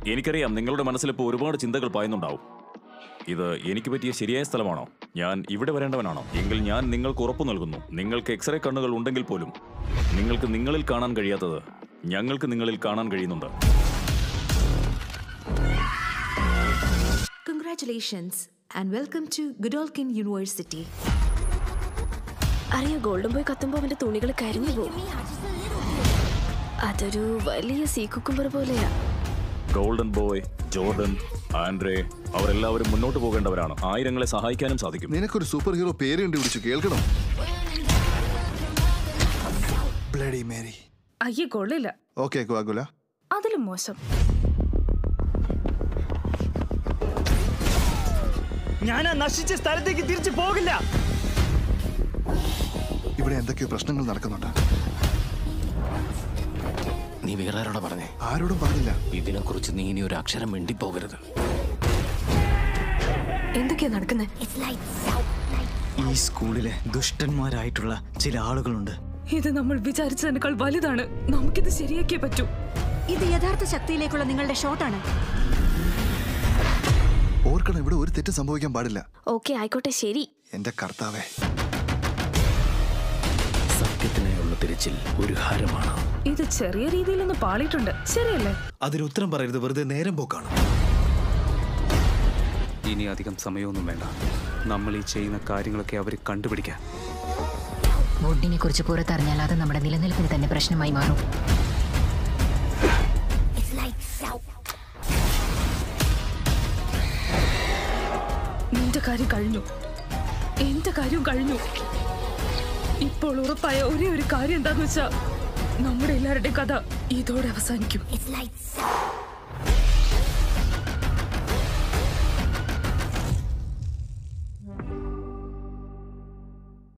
എനിക്കറിയാം നിങ്ങളുടെ മനസ്സിലിപ്പോൾ ഒരുപാട് ചിന്തകൾ പായുന്നുണ്ടാവും ഇത് എനിക്ക് പറ്റിയ ശരിയായ സ്ഥലമാണോ ഞാൻ ഇവിടെ വരേണ്ടവനാണോ എങ്കിൽ ഞാൻ നിങ്ങൾക്ക് ഉറപ്പു നൽകുന്നു നിങ്ങൾക്ക് എക്സ്റേ കണ്ണുകൾ ഉണ്ടെങ്കിൽ പോലും നിങ്ങൾക്ക് നിങ്ങളിൽ കാണാൻ കഴിയാത്തത് ഞങ്ങൾക്ക് നിങ്ങളിൽ കാണാൻ കഴിയുന്നുണ്ട് Congratulations and welcome to Godolphin University. അറിയോ ഗോൾഡൻ ബോയ് കത്തുമ്പോ അവന്റെ തുണികൾ കരിഞ്ഞു പോകും അതൊരു വലിയ സീക്കുക്കുമ്പർ പോലെയാ ഗോൾഡൻ ബോയ് ജോർഡൻ ആൻഡ്രേ അവരെല്ലാവരും മുന്നോട്ട് പോകേണ്ടവരാണ് ആയിരങ്ങളെ സഹായിക്കാനും സാധിക്കും നിനക്കൊരു സൂപ്പർ ഹീറോ പേര് കണ്ടുപിടിച്ചു കേൾക്കണം ബ്ലഡി മേരി അയ്യേ കൊള്ളില്ല ഓക്കെ ഗോകുല അതിലും മോശം ഞാൻ ആ നശിച്ച സ്ഥലത്തേക്ക് തിരിച്ചു പോകില്ല ഇവിടെ എന്തൊക്കെയോ പ്രശ്നങ്ങൾ നടക്കുന്നുണ്ട് നീ വേറെ ആരോടാ പറഞ്ഞേ ആരോടും പറഞ്ഞില്ല ഇതിനെക്കുറിച്ച് നീ ഇനി ഒരു അക്ഷരം മിണ്ടിപ്പോകരുത് എന്തൊക്കെയാ നടക്കുന്നത് ഈ സ്കൂളിലെ ദുഷ്ടന്മാരായിട്ടുള്ള ചില ആളുകളുണ്ട് ഇത് നമ്മൾ വിചാരിച്ചതിനേക്കാൾ വലുതാണ് നമുക്കിത് ശരിയാക്കിയേ പറ്റൂ ഇത് യഥാർത്ഥ ശക്തിയിലേക്കുള്ള നിങ്ങളുടെ ഷോട്ടാണ് ഓർക്കണം ഇവിടെ ഒരു തെറ്റ് സംഭവിക്കാൻ പാടില്ല ഓക്കെ ആയിക്കോട്ടെ ശരി എന്റെ കർത്താവേ സത്യത്തിനായുള്ള തിരച്ചിൽ ഒരു ഹരമാണ് ഇത് ചെറിയ രീതിയിലൊന്ന് പാളിയിട്ടുണ്ട് ശരിയല്ലേ അതിന് ഉത്തരം പറയരുത് വെറുതെ നേരം പോക്കാണ് ഇനി അധികം സമയമൊന്നും വേണ്ട നമ്മൾ ഈ ചെയ്യുന്ന കാര്യങ്ങളൊക്കെ അവർ കണ്ടുപിടിക്കാൻ വുഡിനെ കുറിച്ച് പുറത്തറിഞ്ഞാൽ അത് നമ്മുടെ നിലനിൽപ്പിന് തന്നെ പ്രശ്നമായി മാറും നിന്റെ കാര്യം കഴിഞ്ഞു എന്റെ കാര്യം കഴിഞ്ഞു ഇപ്പോൾ ഉറപ്പായ ഒരേ ഒരു കാര്യം എന്താന്ന് വെച്ചാ നമ്മുടെ എല്ലാവരുടെയും കഥ ഇതോടെ അവസാനിക്കും